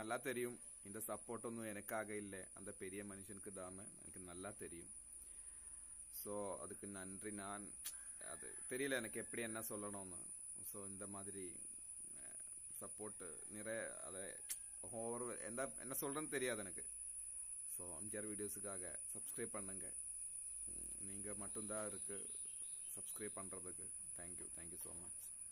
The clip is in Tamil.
நல்லா தெரியும் இந்த சப்போர்ட் ஒன்றும் எனக்காக இல்லை அந்த பெரிய மனுஷனுக்கு தான் எனக்கு நல்லா தெரியும் ஸோ அதுக்கு நன்றி நான் அது தெரியல எனக்கு எப்படி என்ன சொல்லணும்னு ஸோ இந்த மாதிரி சப்போர்ட் நிறைய அதை ஓவர் எந்த என்ன சொல்றேன்னு தெரியாது எனக்கு ஸோ எம்ஜிஆர் வீடியோஸுக்காக சப்ஸ்கிரைப் பண்ணுங்க உம், நீங்க மட்டும்தான் இருக்கு சப்ஸ்கிரைப் பண்றதுக்கு தேங்க்யூ தேங்க்யூ ஸோ மச்